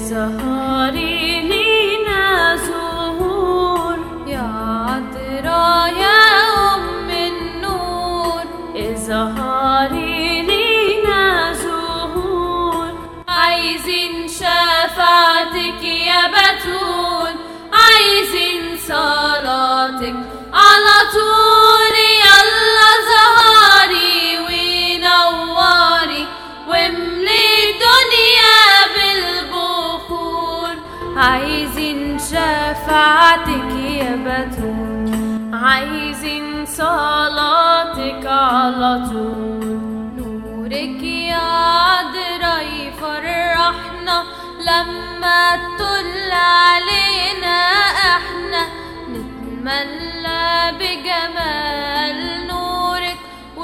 ظهري لينا زهور يا عذراء يا أم النور ظهري لينا زهور عايزين شفاعتك يا بتول عايزين صلاتك على طول يلا ظهري ونوري واملي الدنيا بالبخور عايزين شفاعتك يا بتول عايزين صلاتك على طول نورك يا عذرا يفرحنا لما تطل علينا احنا نتملى بجمال نورك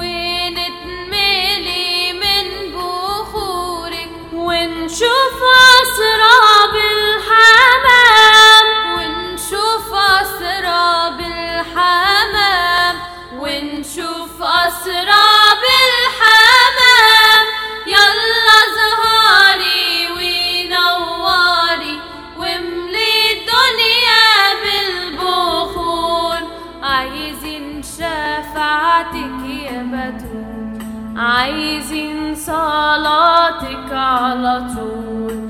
ونتملي من بخورك ونشوف أسراب الحمام ونشوف أسراب الحمام ونشوف أسراب الحمام يلا زهاري ونوري واملي الدنيا بالبخور عايزين شفاعتك يا بتول عايزين صلاتك على طول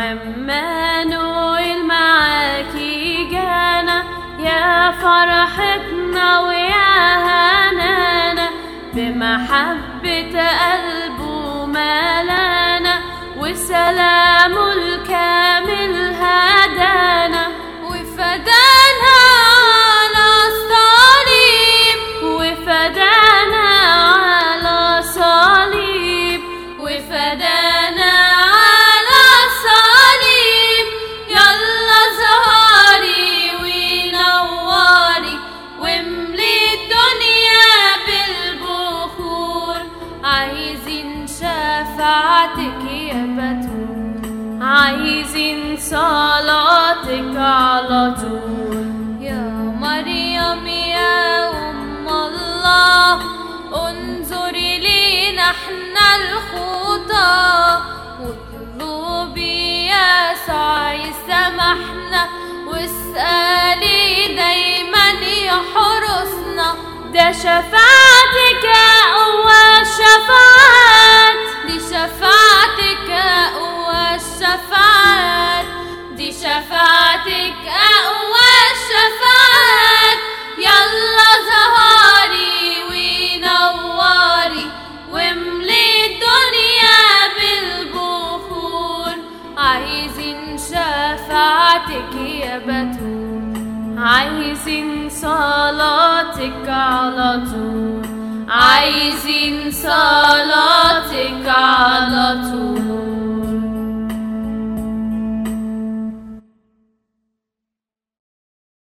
عمانويل معاكي جانا يا فرحتنا ويا هنانا بمحبة قلبه ملانا وسلامه الكامل هدانا وفدانا على الصليب وفدانا على صليب وفدانا على الصليب يلا زهاري ونوري واملي الدنيا بالبخور عايزين شفاعتك يا بتول عايزين صلاتك على طول يا مريم يا أم الله انظري لينا احنا الخطى واطلبي يسوع يسامحنا واسألي دايما يحرسنا ده شفاعتك أقوى الشفاعات دي شفاعتك أقوى الشفاعات دي شفاعتك أقوى الشفاعات يلا زهاري ونوري واملي الدنيا بالبخور عايزين شفاعتك يا بتول عايزين صلاتك على طول عايزين صلاتك على طول